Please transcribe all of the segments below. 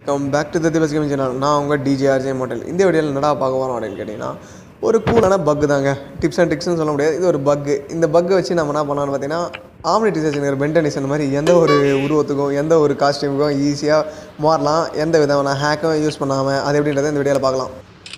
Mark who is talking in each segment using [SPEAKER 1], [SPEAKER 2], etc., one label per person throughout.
[SPEAKER 1] Come back to the Divas gaming channel நான் உங்கள் டிஜேஆர்ஜே model இந்த வீடியோவில் என்னடா பார்க்க போகிறோம் அப்படின்னு கேட்டிங்கன்னா ஒரு கூலான பக்கு தாங்க டிப்ஸ் அண்ட் ட்ரிக்ஸ்னு சொல்ல முடியாது இது ஒரு பக்கு இந்த பக்கை வச்சு நம்ம என்ன பண்ணலாம்னு பார்த்தீங்கன்னா ஆம்னி டிசைனர் பென்டனிஸ் அந்த மாதிரி எந்த ஒரு உருவத்துக்கும் எந்த ஒரு காஸ்டியூமுக்கும் ஈஸியாக மாறலாம் எந்த விதமான ஹேக்கும் யூஸ் பண்ணாமல் அது எப்படின்றத இந்த வீடியோவில் பார்க்கலாம்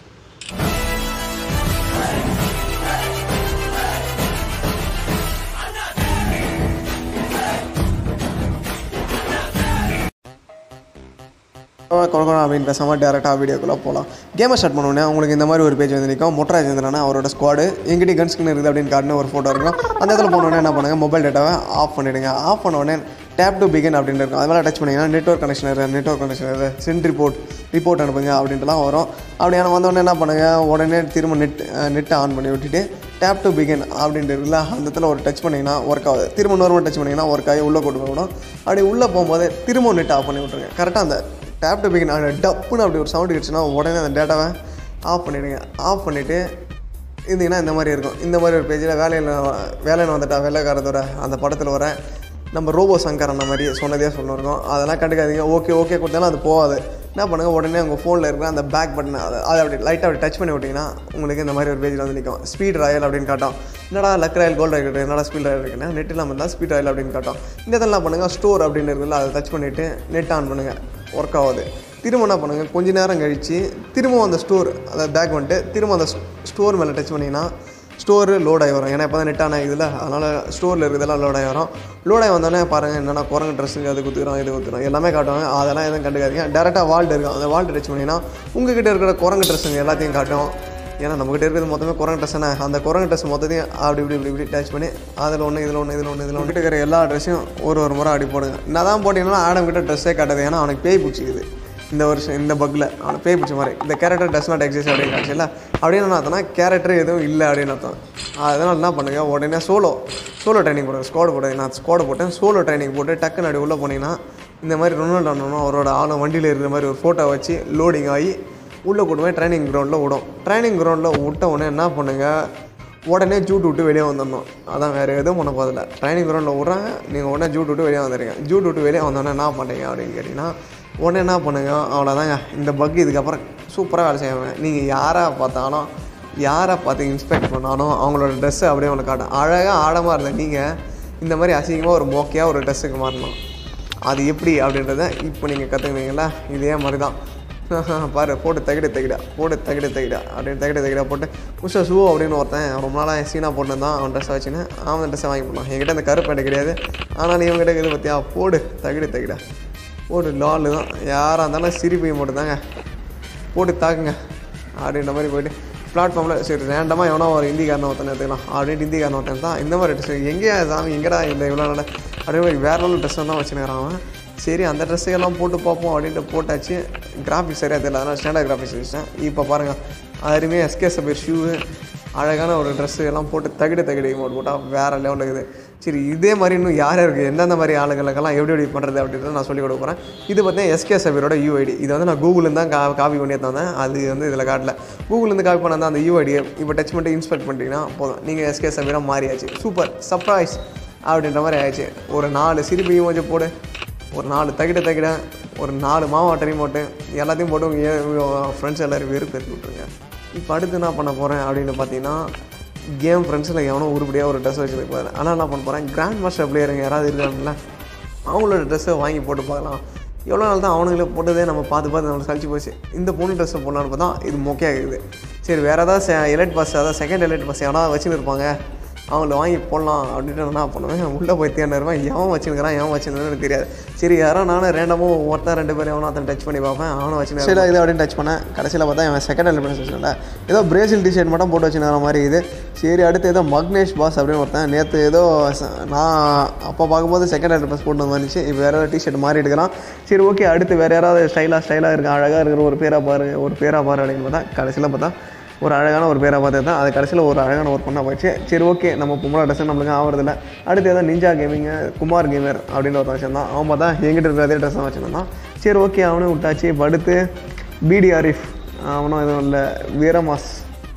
[SPEAKER 1] கொடுக்கணும் அப்படின்னு பேசாமல் டேரெக்டாக வீடியோக்குள்ளே போகலாம் கேமை ஸ்டார்ட் பண்ணோன்னே உங்களுக்கு இந்த மாதிரி ஒரு பேஜ் வந்து நிற்கும் மொட்டராஜ் இருந்தனா அவரோட ஸ்குவாடு எங்கிட்ட கன் ஸ்கின் இருக்குது அப்படின்னு காட்டின ஒரு ஃபோட்டோ இருக்கும் அந்த இடத்துல போனோடனே என்ன பண்ணுங்கள் மொபைல் டேட்டாவை ஆஃப் பண்ணிவிடுங்க ஆஃப் பண்ண உடனே டேப் டு பிகின் அப்படின்னு இருக்கும் அது மேலே டச் பண்ணிங்கன்னா network connection error network connection error send report report அனுப்புங்க அப்படின்ட்டுலாம் வரும் அப்படியான வந்தோடனே என்ன பண்ணுங்கள் உடனே திரும்ப நெட் நெட்டை ஆன் பண்ணி விட்டுட்டு டேப் டு பிகின் அப்படின்ட்டு இருக்குல்ல அந்த இடத்துல ஒரு டச் பண்ணிங்கன்னா ஒர்க் ஆகுது திரும்ப இன்னொரு டச் பண்ணிங்கன்னா ஒர்க் ஆகி உள்ளே கொண்டு போகணும் அப்படி உள்ளே போகும்போது திரும்ப நெட் ஆஃப் பண்ணி விட்ருங்க கரெக்டாக அந்த டேப் டு பிகின் அந்த டப்புன்னு அப்படி ஒரு சவுண்டு கிடச்சுன்னா உடனே அந்த டேட்டாவை ஆஃப் பண்ணிவிடுங்க ஆஃப் பண்ணிவிட்டு இருந்தீங்கன்னா இந்த மாதிரி இருக்கும் இந்த மாதிரி ஒரு பேஜில் வேலையில் வேலையில் வந்துட்டா வேலைக்காரத்தோட அந்த படத்தில் வர நம்ம ரோபோ சங்கர் அந்த மாதிரி சொன்னதே சொல்லிருக்கோம் அதெல்லாம் கண்டுக்காதீங்க ஓகே ஓகே கொடுத்தாலும் அது போகாது என்ன பண்ணுங்கள் உடனே உங்கள் ஃபோனில் இருக்கிற அந்த பேக் பட்டன் அதை அதை அப்படி லைட்டாக அப்படி டச் பண்ணி விட்டிங்கன்னா உங்களுக்கு இந்த மாதிரி ஒரு பேஜில் வந்து நிற்கும் ஸ்பீட் ராயல் அப்படின்னு காட்டும் என்னடா லக் ராயல் கோல்ட் ராயல் என்னடா ஸ்பீட் ராயல் இருக்குன்னா நெட் இல்லாமல் இருந்தால் ஸ்பீட் ராயல் அப்படின்னு காட்டும் இந்த இடத்துல என்ன பண்ணுங்கள் ஸ்டோர் அப்படின்னு இருக்குல்ல அதை டச் பண்ணிவிட்டு நெட் ஆன் பண்ணுங்கள் ஒர்க் ஆகுது திரும்ப என்ன பண்ணுங்கள் கொஞ்ச நேரம் கழித்து திரும்ப அந்த ஸ்டோர் அதை பேக் வந்துட்டு திரும்ப அந்த ஸ்டோர் மேலே டச் பண்ணிங்கன்னா ஸ்டோரு லோட் ஆகி வரும் ஏன்னா இப்போ தான் நெட் ஆன இதில் அதனால் ஸ்டோரில் இருக்கிறதெல்லாம் லோட் ஆகி வரும் லோட் ஆகி வந்தோடனே பாருங்கள் என்னென்ன குரங்கு ட்ரெஸ்ஸுங்க அது குத்துக்கிறோம் இது குத்துக்கிறோம் எல்லாமே காட்டுவாங்க அதெல்லாம் எதுவும் கண்டுக்காதீங்க டேரெக்டாக வால்ட் இருக்கும் அந்த வால்ட் டச் பண்ணிங்கன்னா உங்ககிட்ட இருக்கிற குரங்கு ட்ரெஸ்ஸுங்க எல்லாத்தையும் காட்டும் ஏன்னா நம்மகிட்ட இருக்கிறது மொத்தமே குரங்கு ட்ரெஸ் தானே அந்த குரங்கு ட்ரெஸ் மொத்தத்தையும் அப்படி இப்படி இப்படி இப்படி டச் பண்ணி அதில் ஒன்று இதில் ஒன்று இதில் ஒன்று இதில் ஒன்று இருக்கிற எல்லா ட்ரெஸ்ஸையும் ஒரு ஒரு முறை அப்படி போடுங்க நான் தான் போட்டிங்கன்னா ஆடம் கிட்ட ட்ரெஸ்ஸே காட்டுது ஏன்னா அவனுக்கு பேய் பிடிச்சிக்குது இந்த வருஷம் இந்த பக்கில் அவனை பேய் பிடிச்ச மாதிரி இந்த கேரக்டர் டஸ் நாட் எக்ஸிஸ்ட் அப்படின்னு காட்சியில் அப்படின்னு என்ன அர்த்தம்னா கேரக்டர் எதுவும் இல்லை அப்படின்னு அர்த்தம் அதனால் என்ன பண்ணுங்கள் உடனே சோலோ சோலோ ட்ரைனிங் போடுங்க ஸ்குவாடு போட்டு நான் ஸ்குவாடு போட்டேன் சோலோ ட்ரைனிங் போட்டு டக்குன்னு அப்படி உள்ளே போனீங்கன்னா இந்த மாதிரி ரொனால்டோ அண்ணனும் அவரோட ஆளும் வண்டியில் இருக்கிற மாதிரி ஒரு ஃபோட்டோ வச்சு லோடிங் ஆகி உள்ளே கொண்டு போய் ட்ரைனிங் கிரவுண்டில் விடும் ட்ரைனிங் கிரவுண்டில் விட்ட உடனே என்ன பண்ணுங்கள் உடனே ஜூட் விட்டு வெளியே வந்துடணும் அதான் வேறு எதுவும் பண்ண போதில்ல ட்ரைனிங் கிரவுண்டில் விட்றாங்க நீங்கள் உடனே ஜூட் விட்டு வெளியே வந்துடுங்க ஜூட் விட்டு வெளியே வந்தோடனே என்ன பண்ணுறீங்க அப்படின்னு கேட்டிங்கன்னா உடனே என்ன பண்ணுங்க அவ்வளோதாங்க இந்த பக் இதுக்கப்புறம் சூப்பராக வேலை செய்வாங்க நீங்கள் யாரை பார்த்தாலும் யாரை பார்த்து இன்ஸ்பெக்ட் பண்ணாலும் அவங்களோட ட்ரெஸ்ஸு அப்படியே உங்களுக்கு காட்டும் அழகாக ஆடமாக இருந்த நீங்கள் இந்த மாதிரி அசிங்கமாக ஒரு மோக்கையாக ஒரு ட்ரெஸ்ஸுக்கு மாறணும் அது எப்படி அப்படின்றத இப்போ நீங்கள் கற்றுக்குனீங்களா இதே மாதிரி தான் பாரு போட்டு தகிட தகிடா போட்டு தகிட தகிடா அப்படின்னு தகிட தகிடா போட்டு உஷா ஷூ அப்படின்னு ஒருத்தன் ரொம்ப நாளாக சீனா போட்டுருந்தான் அவன் ட்ரெஸ்ஸை வச்சுன்னு அவன் ட்ரெஸ்ஸை வாங்கி போடலாம் என்கிட்ட அந்த கருப்பு பேண்ட் கிடையாது ஆனால் இவங்ககிட்ட இது பார்த்தியா போடு தகிட தகிடா போடு லாலு தான் யாராக இருந்தாலும் சிரிப்பையும் மட்டும்தாங்க போட்டு தாக்குங்க அப்படின்ற மாதிரி போயிட்டு பிளாட்ஃபார்மில் சரி ரேண்டமாக எவனோ ஒரு ஹிந்திக்காரனை ஒருத்தனை எடுத்துக்கலாம் அப்படின்ட்டு ஹிந்திக்காரன் ஒருத்தன் தான் இந்த மாதிரி ட்ரெஸ் எங்கேயா சாமி எங்கடா இந்த இவ்வளோ நாள் அப்படியே மாதிரி வேற லெவல் ட்ரெஸ் தான் வச்சுக்கிறான் அவன் சரி அந்த ட்ரெஸ்ஸையெல்லாம் போட்டு பார்ப்போம் அப்படின்ட்டு போட்டாச்சு கிராஃபிக்ஸ் சரியாக தெரியல அதனால் ஸ்டாண்டர்ட் கிராஃபிக்ஸ் வச்சேன் இப்போ பாருங்கள் அருமையாக எஸ்கே சபீர் ஷூ அழகான ஒரு ட்ரெஸ்ஸு எல்லாம் போட்டு தகிடு தகிடு மோட் போட்டால் வேறு லெவலில் இருக்குது சரி இதே மாதிரி இன்னும் யார் இருக்குது எந்தெந்த மாதிரி ஆளுங்களுக்கெல்லாம் எப்படி எப்படி பண்ணுறது அப்படின்றத நான் சொல்லிக் கொடுக்க போகிறேன் இது பார்த்தீங்கன்னா எஸ்கே சபீரோட யூஐடி இது வந்து நான் கூகுள்லேருந்து தான் கா காப்பி பண்ணி தந்தேன் அது வந்து இதில் காட்டல கூகுள்லேருந்து காப்பி பண்ண அந்த யூஐடியை இப்போ டச் பண்ணிட்டு இன்ஸ்பெக்ட் பண்ணிட்டீங்கன்னா போதும் நீங்கள் எஸ்கே சபீராக மாறியாச்சு சூப்பர் சர்ப்ரைஸ் அப்படின்ற மாதிரி ஆயிடுச்சு ஒரு நாலு சிரிப்பையும் கொஞ்சம் போடு ஒரு நாலு தகிட தகிட ஒரு நாலு மாவாட்டரையும் போட்டு எல்லாத்தையும் போட்டு உங்கள் ஃப்ரெண்ட்ஸ் எல்லோரும் வெறுப்பு எடுத்து விட்ருங்க இப்போ அடுத்து என்ன பண்ண போகிறேன் அப்படின்னு பார்த்தீங்கன்னா கேம் ஃப்ரெண்ட்ஸில் எவனோ உருப்படியாக ஒரு ட்ரெஸ் வச்சுருக்க போகிறேன் ஆனால் என்ன பண்ண போகிறேன் கிராண்ட் மாஸ்டர் பிளேயருங்க யாராவது இருக்காங்கல்ல அவங்களோட ட்ரெஸ்ஸை வாங்கி போட்டு பார்க்கலாம் எவ்வளோ நாள் தான் அவனுங்களே போட்டதே நம்ம பார்த்து பார்த்து நம்மளுக்கு கழிச்சு போச்சு இந்த பொண்ணு ட்ரெஸ்ஸை போடலான்னு பார்த்தா இது மொக்கையாக இருக்குது சரி வேறு ஏதாவது எலைட் பஸ் அதாவது செகண்ட் எலைட் பஸ் எவனா வச்சுன்னு இருப்பாங்க அவங்கள வாங்கி போடலாம் அப்படின்ட்டு என்ன பண்ணுவேன் உள்ளே போய் தேடிருவேன் எவன் வச்சுருக்கிறான் எவன் வச்சுருந்தான்னு தெரியாது சரி யாரோ நானும் ரேண்டமாக ஒருத்தன் ரெண்டு பேரும் எவனோ ஒருத்தன் டச் பண்ணி பார்ப்பேன் அவனும் வச்சு சரி இது அப்படின்னு டச் பண்ணேன் கடைசியில் பார்த்தா அவன் செகண்ட் எலிமெண்ட்ஸ் வச்சுருந்தா ஏதோ பிரேசில் டிஷர்ட் மட்டும் போட்டு வச்சுருக்கிற மாதிரி இது சரி அடுத்து ஏதோ மக்னேஷ் பாஸ் அப்படின்னு ஒருத்தன் நேற்று ஏதோ நான் அப்போ பார்க்கும்போது செகண்ட் எலிமெண்ட்ஸ் போட்டு வந்துச்சு இப்போ வேறு ஏதாவது டிஷர்ட் மாறி எடுக்கலாம் சரி ஓகே அடுத்து வேறு யாராவது ஸ்டைலாக ஸ்டைலாக இருக்குது அழகாக இருக்கிற ஒரு பேராக பாரு ஒரு பேராக பாரு அப்படின்னு பார்த்தா கடைசியில் பார்த்தா ஒரு அழகான ஒரு பேரை பார்த்து தான் அது கடைசியில் ஒரு அழகான ஒரு பொண்ணாக போயிடுச்சு சரி ஓகே நம்ம பொம்பளை ட்ரெஸ் நம்மளுக்கு ஆகிறதில்ல அடுத்து ஏதோ நிஞ்சா கேமிங் குமார் கேமர் அப்படின்னு ஒருத்தன் வச்சிருந்தான் அவன் பார்த்தா எங்கிட்ட இருக்கிற அதே ட்ரெஸ் தான் வச்சுருந்தான் சரி ஓகே அவனும் விட்டாச்சு இப்போ அடுத்து பிடி ஆரிஃப் அவனும் எதுவும் இல்லை வீரமாஸ்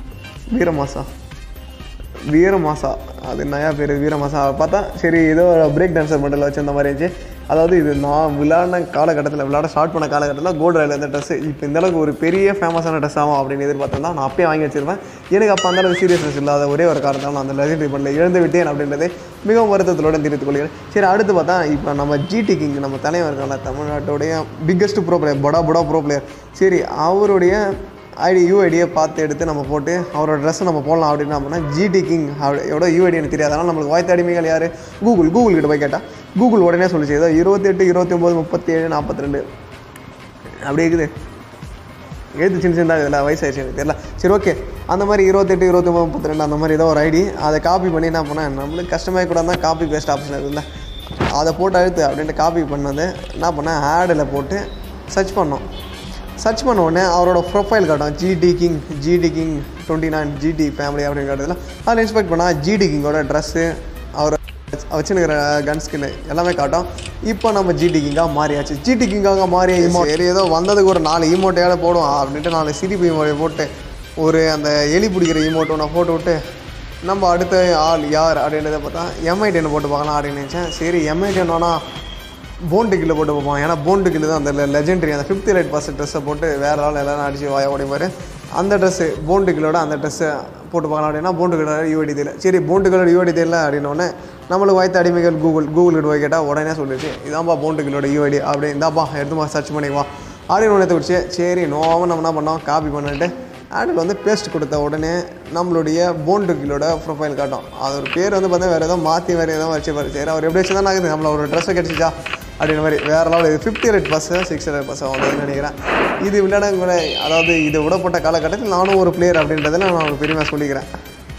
[SPEAKER 1] வீரமாசா வீரமாசா அது நயா பேர் வீரமாசா பார்த்தா சரி ஏதோ பிரேக் டான்சர் மட்டும் வச்சிருந்த மாதிரி இருந்துச்சு அதாவது இது நான் விளையாடின காலகட்டத்தில் விளையாட ஸ்டார்ட் பண்ண காலகட்டத்தில் கோல்டு ராயில் இந்த ட்ரெஸ்ஸு இப்போ இந்த அளவுக்கு ஒரு பெரிய ஃபேமஸான ட்ரெஸ் ஆகும் அப்படின்னு எதிர்பார்த்தா நான் அப்பயே வாங்கி வச்சிருப்பேன் எனக்கு அப்போ அந்த அளவுக்கு சீரியஸ்னஸ் இல்லாத ஒரே ஒரு காரணத்தால் நான் அந்த லெஜெண்டரி பண்ணல இழந்து விட்டேன் அப்படின்றதே மிகவும் வருத்தத்தோடு தெரிவித்துக் கொள்கிறேன் சரி அடுத்து பார்த்தா இப்போ நம்ம ஜிடி கிங் நம்ம தலைவர் இருக்காங்க தமிழ்நாட்டுடைய பிக்கஸ்ட் ப்ரோ பிளேயர் பொடா பொடா ப்ரோ பிளேயர் சரி அவருடைய ஐடி யூஐடியை பார்த்து எடுத்து நம்ம போட்டு அவரோட ட்ரெஸ்ஸை நம்ம போடலாம் அப்படின்னு அப்படின்னா ஜிடி கிங் எவ்வளோ யூஐடி எனக்கு தெரியாது அதனால் நம்மளுக்கு வாய்த்த அடிமைகள் யார் கூகுள் கூகுள் கிட்ட போய் கேட்டால் கூகுள் உடனே சொல்லிச்சு ஏதோ இருபத்தெட்டு இருபத்தி ஒம்பது முப்பத்தி ஏழு நாற்பத்தி ரெண்டு அப்படி இருக்குது எழுத்து சின்ன சின்னதாக இதில் வயசாயிடுச்சு எனக்கு தெரியல சரி ஓகே அந்த மாதிரி இருபத்தெட்டு இருபத்தி ஒம்பது முப்பத்தி ரெண்டு அந்த மாதிரி ஏதோ ஒரு ஐடி அதை காப்பி பண்ணி என்ன பண்ணேன் நம்மளுக்கு கஷ்டமாக கூட தான் காப்பி பேஸ்ட் ஆப்ஷன் இருக்குல்ல அதை போட்டு அழுத்து அப்படின்ட்டு காப்பி பண்ணது என்ன பண்ணேன் ஆடில் போட்டு சர்ச் பண்ணோம் சர்ச் பண்ண உடனே அவரோட ப்ரொஃபைல் காட்டும் GT king GT king twenty nine GT family அப்படின்னு காட்டுதுல அதில் இன்ஸ்பெக்ட் பண்ணால் ஜிடி கிங்கோட ட்ரெஸ்ஸு அவர் வச்சுருக்கிற கன் ஸ்கின்னு எல்லாமே காட்டும் இப்போ நம்ம ஜிடி கிங்காக மாறியாச்சு ஜிடி கிங்காக மாறிய இமோ சரி ஏதோ வந்ததுக்கு ஒரு நாலு இமோட்டையாவது போடுவோம் அப்படின்ட்டு நாலு சிரிப்பு இமோட்டை போட்டு ஒரு அந்த எலி பிடிக்கிற இமோட்டை நான் போட்டு விட்டு நம்ம அடுத்த ஆள் யார் அப்படின்றத பார்த்தா எம்ஐ டென் போட்டு பார்க்கலாம் அப்படின்னு நினச்சேன் சரி எம்ஐ டென் வேணால் போன் டிக்கில் போட்டு பார்ப்போம் ஏன்னா போன் டிக்கில் தான் அந்த லெஜெண்டரி அந்த ஃபிஃப்த் லைட் பாஸ் ட்ரெஸ்ஸை போட்டு வேறு ஆள் எல்லாரும் அடிச்சு வாய ஓடிப்பார் அந்த ட்ரெஸ்ஸு போன் டிக்கிலோட அந்த ட்ரெஸ்ஸை போட்டு பார்க்கலாம் அப்படின்னா போண்டு கலர் யூஐடி தெரியல சரி போண்டு கலர் யூஐடி தெரியல அப்படின்னோடனே நம்மளுக்கு வாய்த்த அடிமைகள் கூகுள் கூகுள் கிட்ட போய் கேட்டால் உடனே சொல்லிச்சு இதான்ப்பா போண்டு கிலோட யூஐடி அப்படி இந்தாப்பா எடுத்துமா சர்ச் பண்ணிக்குவா அப்படின்னு ஒன்று குடிச்சு சரி நோவாமல் நம்ம என்ன பண்ணோம் காப்பி பண்ணிட்டு ஆடில் வந்து பேஸ்ட் கொடுத்த உடனே நம்மளுடைய போண்டு கிலோட ப்ரொஃபைல் காட்டும் அது ஒரு பேர் வந்து பார்த்தா வேறு ஏதோ மாற்றி வேறு ஏதோ வச்சுப்பாரு சரி அவர் எப்படி வச்சு தான் ஆகுது நம்மள ஒரு ட்ரெஸ்ஸை கிடச்சிச்சா அப்படின்ற மாதிரி வேறு லெவல் இது fifty rate pass six rate pass வந்ததுன்னு நினைக்கிறேன் இது விளையாட கூட அதாவது இது விடப்பட்ட காலகட்டத்தில் நானும் ஒரு பிளேயர் அப்படின்றதில் நான் ஒரு பெருமையாக சொல்லிக்கிறேன்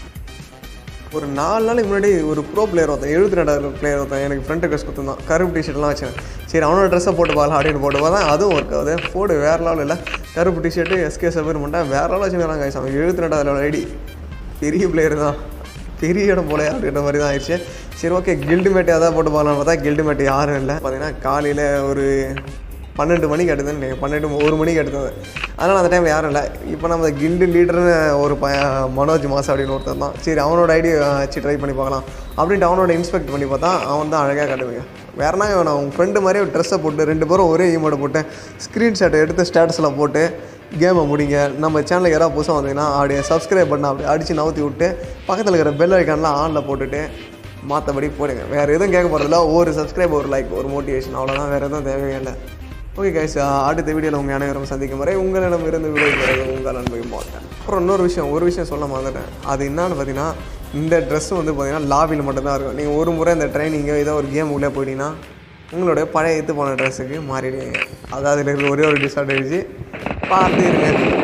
[SPEAKER 1] ஒரு நாலு நாளைக்கு முன்னாடி ஒரு ப்ரோ பிளேயர் ஒருத்தன் எழுபத்தி ரெண்டாவது பிளேயர் ஒருத்தன் எனக்கு ஃப்ரண்ட் ட்ரெஸ் கொடுத்துருந்தான் கருப்பு டிஷர்ட்லாம் வச்சேன் சரி அவனோட ட்ரெஸ்ஸை போட்டு பார்க்கலாம் அப்படின்னு போட்டு பார்த்தா அதுவும் ஒர்க் ஆகுது போடு வேறு லெவல் இல்லை கருப்பு டிஷர்ட்டு எஸ்கே சபர் பண்ணிட்டேன் வேறு லெவல் வச்சுக்கிறாங்க கைஸ் அவன் எழுபத்தி ரெண்டாவது ஐடி பெரிய பிளேயர் தான் பெரிய இடம் போல அப்படின்ற மாதிரி தான் ஆயிடுச்சு சரி ஓகே கில்டு மேட்டு அதான் போட்டு பார்க்கலாம்னு பார்த்தா கில்டு மேட்டு யாரும் இல்லை பார்த்தீங்கன்னா காலையில் ஒரு பன்னெண்டு மணிக்கு எடுத்ததுன்னு நினைக்கிறேன். பன்னெண்டு ஒரு மணிக்கு எடுத்தது அதனால் அந்த டைமில் யாரும் இல்லை இப்போ நம்ம கில்டு லீடர்னு ஒரு ப மனோஜ் மாஸ் அப்படின்னு ஒருத்தர் தான் சரி அவனோட ஐடி வச்சு ட்ரை பண்ணி பார்க்கலாம் அப்படின்ட்டு அவனோட இன்ஸ்பெக்ட் பண்ணி பார்த்தா அவன் தான் அழகாக காட்டுவீங்க வேறனா இவன் உங்கள் ஃப்ரெண்டு மாதிரி ஒரு ட்ரெஸ்ஸை போட்டு ரெண்டு பேரும் ஒரே ஈமோட போட்டு ஸ்க்ரீன்ஷாட்டை எடுத்து ஸ்டேட்டஸில் போட்டு கேமை முடிங்க நம்ம சேனலுக்கு யாராவது புதுசாக வந்தீங்கன்னா அப்படியே சப்ஸ்கிரைப் பண்ண அப்படி அடித்து நவுத்தி விட்டு பக்கத்தில் இருக்கிற பெல் ஐக்கான்லாம் ஆனில் போட்டுட்டு மாற்றபடி போடுங்க வேறு எதுவும் கேட்க போகிறதில்ல ஒரு சப்ஸ்கிரைப் ஒரு லைக் ஒரு மோட்டிவேஷன் அவ்வளோதான் வேறு எதுவும் தேவையே இல்லை ஓகே கைஸ் அடுத்த வீடியோவில் உங்கள் அனைவரும் சந்திக்கும் வரை உங்களிடம் இருந்து விடைபெறுவது உங்கள் அன்பை மாட்டேன் அப்புறம் இன்னொரு விஷயம் ஒரு விஷயம் சொல்ல மறந்துட்டேன் அது என்னன்னு பார்த்தீங்கன்னா இந்த ட்ரெஸ் வந்து பார்த்தீங்கன்னா லாபியில் மட்டும்தான் இருக்கும் நீங்கள் ஒரு முறை இந்த ட்ரைனிங்கோ ஏதோ ஒரு கேம் உள்ளே போயிட்டீங்கன்னா உங்களுடைய பழைய எடுத்து போன ட்ரெஸ்ஸுக்கு மாறிடுவீங்க அதாவது இருக்கிற ஒரே ஒரு டிஸ்அட்வான்டேஜ் பார்த்து இருங்க